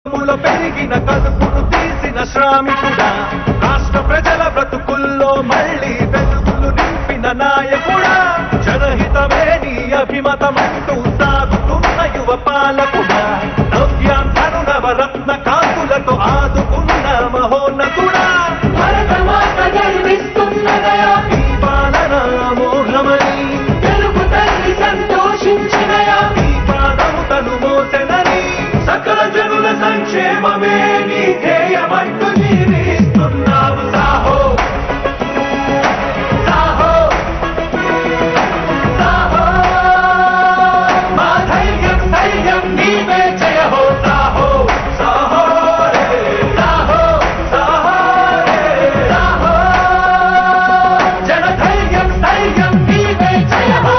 ముల పెరిగిన కడుపును తీసిన శ్రామికుడా రాష్ట్ర ప్రజల బ్రతుకుల్లో మళ్ళీ వెలుగులు నింపిన నాయకుడా జనహితమే నీ అభిమతమంటూ సాగుతున్న యువ పాలకుడా నవ్యాంధను నవరత్న కాంతులతో ఆదుకున్న మహోన్నతుడా భరతమాత గర్విస్తున్నదయా ఈ పాలన మోహమని తెలుగు తల్లి సంతోషించినయా ఈ పాదము తను మోసెనని సకల జనుల సంక్షేమమే నీ ధ్యేయమంటూ జీవిస్తున్నావు సాహో సాహో సాహో మా ధైర్యం ధైర్యం నీవే జయ హో సాహో సాహో రే సాహో సాహో రే సాహో జన ధైర్యం ధైర్యం నీవే జయ హో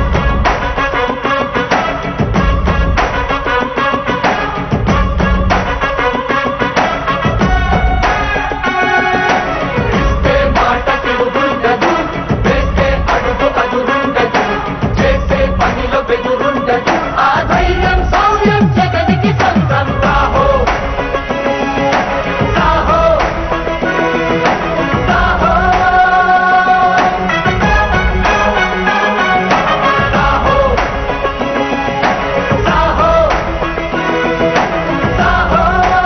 ఇస్తే మాట తిరుగుండదు వేస్తే అడుగు అదురుండదు చేసే పనిలో బెదురుండదు ఆ ధైర్యం శౌర్యం జగతికి సొంతం సాహో సాహో సాహో సాహో సాహో సాహో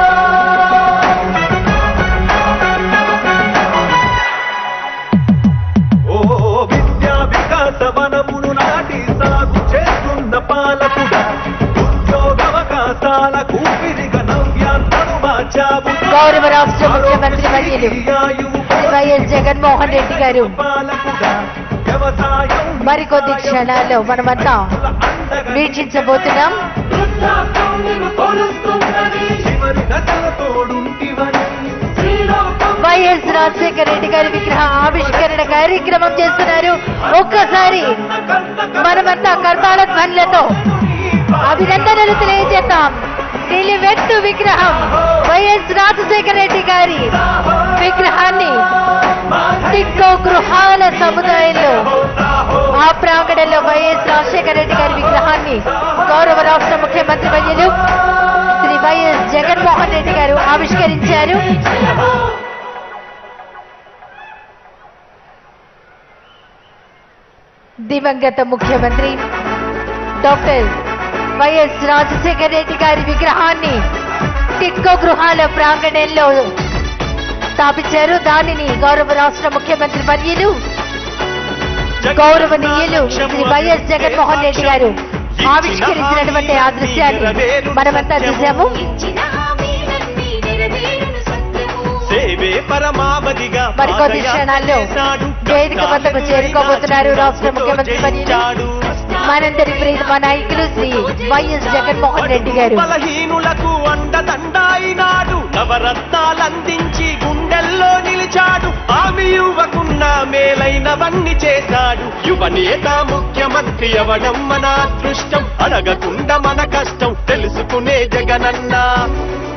ఓ విద్యా వికాస వనమును నాటి సాగు చేస్తున్న పాలకుడా ఉద్యోగవకాశాల కూపిరిగా నవ్యాంతను మార్చావు గౌరవ రాష్ట్ర ముఖ్యమంత్రి వర్యులు శ్రీ వైఎస్ జగన్మోహన్ రెడ్డి గారు పాలకుడా వ్యవసాయం మరికొద్ది క్షణాల్లో మనమంతా వీక్షించబోతున్నాం వృద్ధాప్యం నిన్ను కొలుస్తున్నది చివరి దశల తోడుంటివని శ్రీలోకం వైఎస్ రాజశేఖర రెడ్డి గారి విగ్రహ ఆవిష్కరణ కార్యక్రమం చేస్తున్నారు ఒక్కసారి మనమంతా కర్తాళ ధ్వనులతో అభినందనలు తెలియజేద్దాం నిలువెత్తు విగ్రహం వైఎస్ రాజశేఖర రెడ్డి గారి విగ్రహాన్ని టిక్కో గృహాల సముదాయంలో ఆ ప్రాంగణంలో వైఎస్ రాజశేఖర రెడ్డి గారి విగ్రహాన్ని గౌరవ రాష్ట్ర ముఖ్యమంత్రి వర్యులు శ్రీ వైఎస్ జగన్మోహన్ రెడ్డి గారు ఆవిష్కరించారు దివంగత ముఖ్యమంత్రి డాక్టర్ వైఎస్ రాజశేఖర రెడ్డి గారి విగ్రహాన్ని టిక్కో గృహాల ప్రాంగణంలో స్థాపించారు దానిని గౌరవ రాష్ట్ర ముఖ్యమంత్రి వర్యులు గౌరవనీయులు శ్రీ వైఎస్ జగన్మోహన్ రెడ్డి గారు ఆవిష్కరించినటువంటి ఆ దృశ్యాన్ని మనమంతా చూసాము ఇచ్చిన హామీలన్నీ నెరవేరును సత్యము సేవే పరమావధిగా మరికొద్ది క్షణాల్లో వేదిక వద్దకు చేరుకోబోతున్నారు రాష్ట్ర ముఖ్యమంత్రి వర్యులు మనందరి ప్రియతమ నాయకులు శ్రీ వైఎస్ జగన్మోహన్ రెడ్డి గారు బలహీనులకు అండదండాయినాడు నవరత్నాలందించి గుండెల్లో నిలిచాడు ఆమె యువకున్న మేలైనవన్నీ చేశాడు యువ నేత ముఖ్యమంత్రి అవడం మన అదృష్టం అడగకుండా మన కష్టం తెలుసుకునే జగనన్నా